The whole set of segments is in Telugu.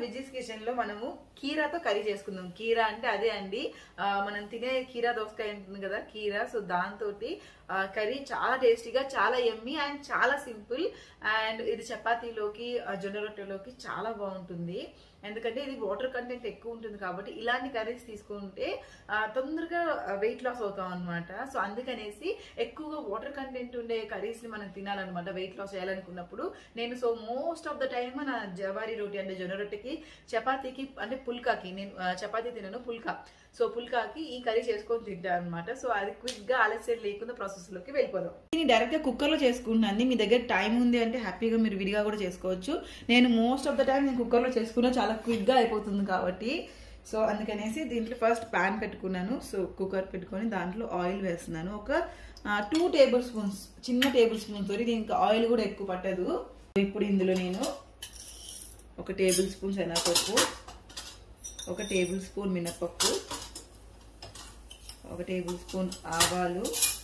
విజీస్ కిచెన్ లో మనము కీరాతో కర్రీ చేసుకుందాం కీరా అంటే అదే అండి ఆ, మనం తినే కీరా దోసకాయ ఉంటుంది కదా కీరా సో దాంతో కర్రీ చాలా టేస్టీగా చాలా ఎమ్మి అండ్ చాలా సింపుల్ అండ్ ఇది చపాతీలోకి ఆ, జొన్న రొట్టెలోకి చాలా బాగుంటుంది ఎందుకంటే ఇది వాటర్ కంటెంట్ ఎక్కువ ఉంటుంది కాబట్టి ఇలాంటి కర్రీస్ తీసుకుంటే ఆ, తొందరగా వెయిట్ లాస్ అవుతాం అనమాట సో అందుకనేసి ఎక్కువగా వాటర్ కంటెంట్ ఉండే కర్రీస్ ని మనం తినాలన్నమాట వెయిట్ లాస్ చేయాలనుకున్నప్పుడు నేను so most of the time నా జవారీ రోటీ అంటే జొన్న రొట్టెకి చపాతీకి అంటే పుల్కాకి నేను ఆ, చపాతీ తినను పుల్కా సో పుల్కాకి ఈ కర్రీ చేసుకొని తింటాను అనమాట సో అది క్విక్ గా ఆలస్యం లేకుండా ప్రాసెస్ లోకి వెళ్ళిపోదాం దీన్ని డైరెక్ట్ గా కుక్కర్ లో చేసుకుంటున్నాను మీ దగ్గర టైం ఉంది అంటే హ్యాపీగా మీరు విడిగా కూడా చేసుకోవచ్చు నేను మోస్ట్ ఆఫ్ ద టైం నేను కుక్కర్ లో చేసుకున్నా చాలా క్విక్ గా అయిపోతుంది కాబట్టి సో అందుకనేసి దీంట్లో ఫస్ట్ ప్యాన్ పెట్టుకున్నాను సో కుక్కర్ పెట్టుకొని దాంట్లో ఆయిల్ వేస్తున్నాను ఒక టూ టేబుల్ స్పూన్స్ చిన్న టేబుల్ స్పూన్ తోటి దీనికి ఆయిల్ కూడా ఎక్కువ పట్టదు ఇప్పుడు ఇందులో నేను ఒక టేబుల్ స్పూన్ శనగపప్పు ఒక టేబుల్ స్పూన్ మినపప్పు ఒక టేబుల్ స్పూన్ ఆవాలు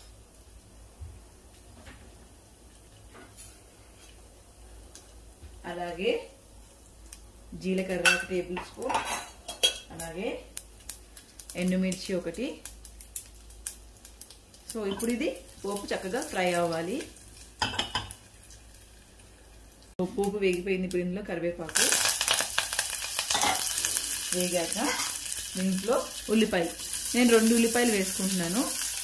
అలాగే జీలకర్ర ఒక టేబుల్ స్పూన్ అలాగే ఎండుమిర్చి ఒకటి సో ఇప్పుడు ఇది పోపు చక్కగా ఫ్రై అవ్వాలి సో పోపు వేగిపోయింది ఇప్పుడు ఇందులో కరివేపాకు వేగాక దీంట్లో ఉల్లిపాయలు నేను రెండు ఉల్లిపాయలు వేసుకుంటున్నాను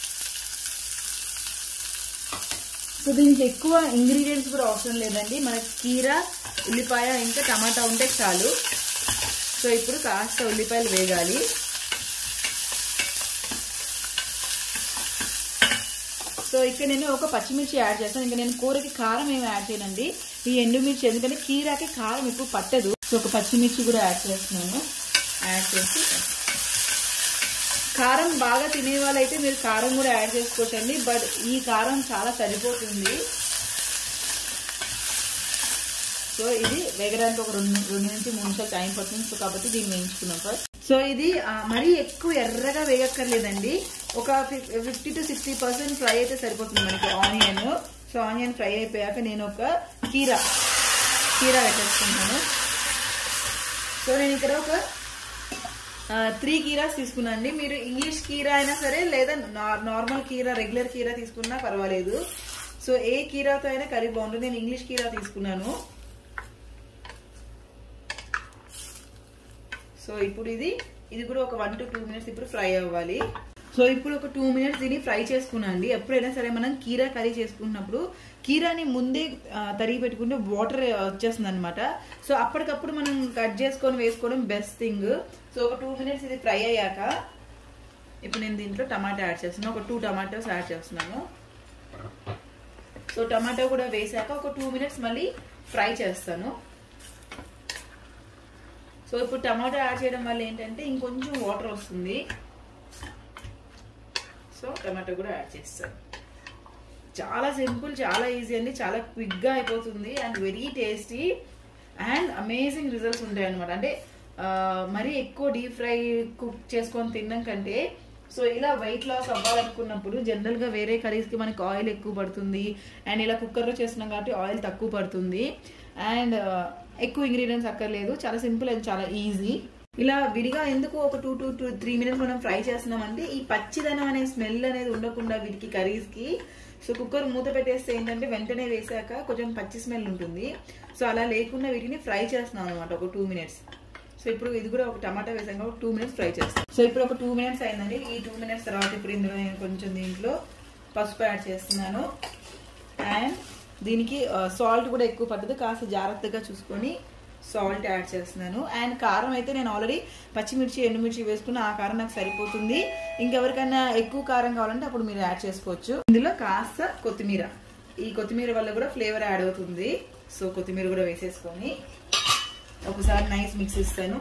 సో దీనికి ఎక్కువ ఇంగ్రీడియంట్స్ కూడా అవసరం లేదండి మనకి కీర ఉల్లిపాయ ఇంకా టమాటా ఉంటే చాలు సో ఇప్పుడు కాస్త ఉల్లిపాయలు వేగాలి సో ఇక్కడ నేను ఒక పచ్చిమిర్చి యాడ్ చేస్తాను ఇంకా నేను కూరకి కారం ఏమి యాడ్ చేయనండి ఈ ఎండుమిర్చి ఎందుకంటే కీరాకి కారం ఎక్కువ పట్టదు సో ఒక పచ్చిమిర్చి కూడా యాడ్ చేస్తున్నాను యాడ్ చేసి కారం బాగా తినే వాళ్ళైతే మీరు కారం కూడా యాడ్ చేసుకోవచ్చండి బట్ ఈ కారం చాలా సరిపోతుంది సో ఇది వేగడానికి ఒక రెండు రెండు నుంచి మూడు నిమిషాలు టైం పడుతుంది సో కాబట్టి దీన్ని వేయించుకున్నాం ఫస్ట్ సో ఇది ఆ, మరీ ఎక్కువ ఎర్రగా వేగక్కర్లేదండి ఒక fifty to sixty percent fry అయితే సరిపోతుంది మనకి ఆనియన్ సో ఆనియన్ ఫ్రై అయిపోయాక నేను ఒక కీరా కీరా పెట్టేసుకుంటాను సో నేను ఇక్కడ ఒక త్రీ కీరాస్ తీసుకున్నాండి మీరు ఇంగ్లీష్ కీరా అయినా సరే లేదా నార్మల్ కీరా రెగ్యులర్ కీరా తీసుకున్నా పర్వాలేదు సో ఏ కీరాతో అయినా కర్రీ బాగుంటుంది నేను ఇంగ్లీష్ కీరా తీసుకున్నాను సో ఇప్పుడు ఇది ఇది కూడా ఒక వన్ టు టూ మినిట్స్ ఇప్పుడు ఫ్రై అవ్వాలి సో ఇప్పుడు ఒక టూ మినిట్స్ దీన్ని ఫ్రై చేసుకున్నాండి ఎప్పుడైనా సరే మనం కీరా కర్రీ చేసుకున్నప్పుడు కీరాని ముందే ఆ, తరిగి పెట్టుకుంటే వాటర్ వచ్చేస్తుంది అనమాట సో అప్పటికప్పుడు మనం కట్ చేసుకొని వేసుకోవడం బెస్ట్ థింగ్ సో ఒక టూ మినిట్స్ ఇది ఫ్రై అయ్యాక ఇప్పుడు నేను దీంట్లో టమాటా యాడ్ చేస్తున్నాను ఒక టూ టమాటోస్ యాడ్ చేస్తున్నాను సో టమాటో కూడా వేసాక ఒక టూ మినిట్స్ మళ్ళీ ఫ్రై చేస్తాను సో ఇప్పుడు టమాటో యాడ్ చేయడం వల్ల ఏంటంటే ఇంకొంచెం వాటర్ వస్తుంది సో టమాటో కూడా యాడ్ చేస్తాను చాలా సింపుల్ చాలా ఈజీ అండి చాలా క్విక్గా అయిపోతుంది and very tasty and amazing results ఉంటాయి అనమాట అంటే ఆ, మరీ ఎక్కువ డీప్ ఫ్రై కుక్ చేసుకొని తినడం కంటే సో ఇలా వెయిట్ లాస్ అవ్వాలనుకున్నప్పుడు జనరల్గా వేరే కర్రీస్కి మనకి ఆయిల్ ఎక్కువ పడుతుంది అండ్ ఇలా కుక్కర్లో చేస్తున్నాం కాబట్టి ఆయిల్ తక్కువ పడుతుంది అండ్ ఎక్కువ ఇంగ్రీడియంట్స్ అక్కర్లేదు చాలా సింపుల్ అండ్ చాలా ఈజీ ఇలా విడిగా ఎందుకు ఒక two two two three minutes మనం ఫ్రై చేస్తున్నాం అంటే ఈ పచ్చిదనం అనే స్మెల్ అనేది ఉండకుండా వీటికి కర్రీస్కి సో కుక్కర్ మూత పెట్టేస్తే ఏంటంటే వెంటనే వేసాక కొంచెం పచ్చి స్మెల్ ఉంటుంది సో అలా లేకుండా వీటిని ఫ్రై చేస్తున్నాం అనమాట ఒక టూ మినిట్స్ సో ఇప్పుడు ఇది కూడా ఒక టమాటా వేసాక ఒక టూ మినిట్స్ ఫ్రై చేస్తాం సో ఇప్పుడు ఒక టూ మినిట్స్ అయిందండి ఈ టూ మినిట్స్ తర్వాత ఇప్పుడు ఇందులో నేను కొంచెం దీంట్లో పసుపు యాడ్ చేస్తున్నాను అండ్ దీనికి సాల్ట్ కూడా ఎక్కువ పట్టదు కాస్త జాగ్రత్తగా చూసుకొని సాల్ట్ యాడ్ చేస్తున్నాను అండ్ కారం అయితే నేను ఆల్రెడీ పచ్చిమిర్చి ఎండుమిర్చి వేసుకున్న ఆ కారం నాకు సరిపోతుంది ఇంకెవరికైనా ఎక్కువ కారం కావాలంటే అప్పుడు మీరు యాడ్ చేసుకోవచ్చు ఇందులో కాస్త కొత్తిమీర ఈ కొత్తిమీర వల్ల కూడా ఫ్లేవర్ యాడ్ అవుతుంది సో కొత్తిమీర కూడా వేసేసుకొని ఒకసారి నైస్ మిక్స్ ఇస్తాను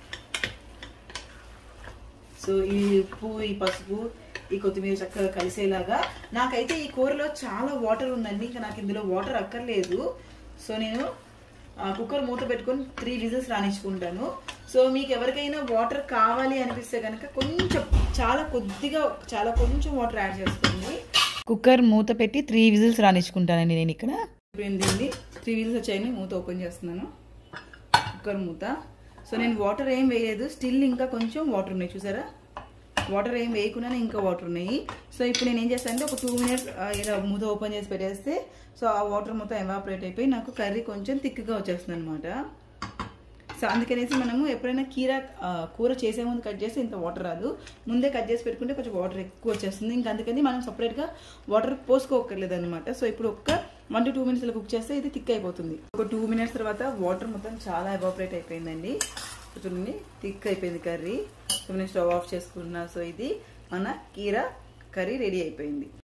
సో ఈ ఉప్పు ఈ పసుపు ఈ కొత్తిమీర చక్కగా కలిసేలాగా నాకైతే ఈ కూరలో చాలా వాటర్ ఉందండి ఇంకా నాకు ఇందులో వాటర్ అక్కర్లేదు సో నేను ఆ, కుక్కర్ మూత పెట్టుకొని త్రీ విజిల్స్ రాణించుకుంటాను సో మీకు ఎవరికైనా వాటర్ కావాలి అనిపిస్తే కనుక కొంచెం చాలా కొద్దిగా చాలా కొంచెం వాటర్ యాడ్ చేసుకోండి కుక్కర్ మూత పెట్టి త్రీ విజిల్స్ రాణించుకుంటానండి నేను ఇక్కడ ఇప్పుడు దీన్ని త్రీ విజిల్స్ వచ్చాయని మూత ఓపెన్ చేస్తున్నాను కుక్కర్ మూత సో నేను వాటర్ ఏం వేయలేదు స్టిల్ ఇంకా కొంచెం వాటర్ ఉన్నాయి చూసారా వాటర్ ఏం వేయకుండానే ఇంకా వాటర్ ఉన్నాయి సో ఇప్పుడు నేను ఏం చేస్తాను అంటే ఒక టూ మినిట్స్ ఇలా మూత ఓపెన్ చేసి పెట్టేస్తే సో ఆ వాటర్ మొత్తం ఎవాపరేట్ అయిపోయి నాకు కర్రీ కొంచెం థిక్గా వచ్చేస్తుంది అనమాట సో అందుకనేసి మనము ఎప్పుడైనా కీర ఆ, కూర చేసే ముందు కట్ చేస్తే ఇంత వాటర్ రాదు ముందే కట్ చేసి పెట్టుకుంటే కొంచెం వాటర్ ఎక్కువ వచ్చేస్తుంది ఇంకా అందుకని మనం సపరేట్గా వాటర్ పోసుకోకర్లేదు అనమాట సో ఇప్పుడు ఒక్క వన్ టు టూ మినిట్స్లో కుక్ చేస్తే ఇది థిక్ అయిపోతుంది ఒక టూ మినిట్స్ తర్వాత వాటర్ మొత్తం చాలా ఎవాపరేట్ అయిపోయిందండి చూడండి థిక్ అయిపోయింది కర్రీ సో నేను స్టవ్ ఆఫ్ చేసుకున్నా సో ఇది మన కీర కర్రీ రెడీ అయిపోయింది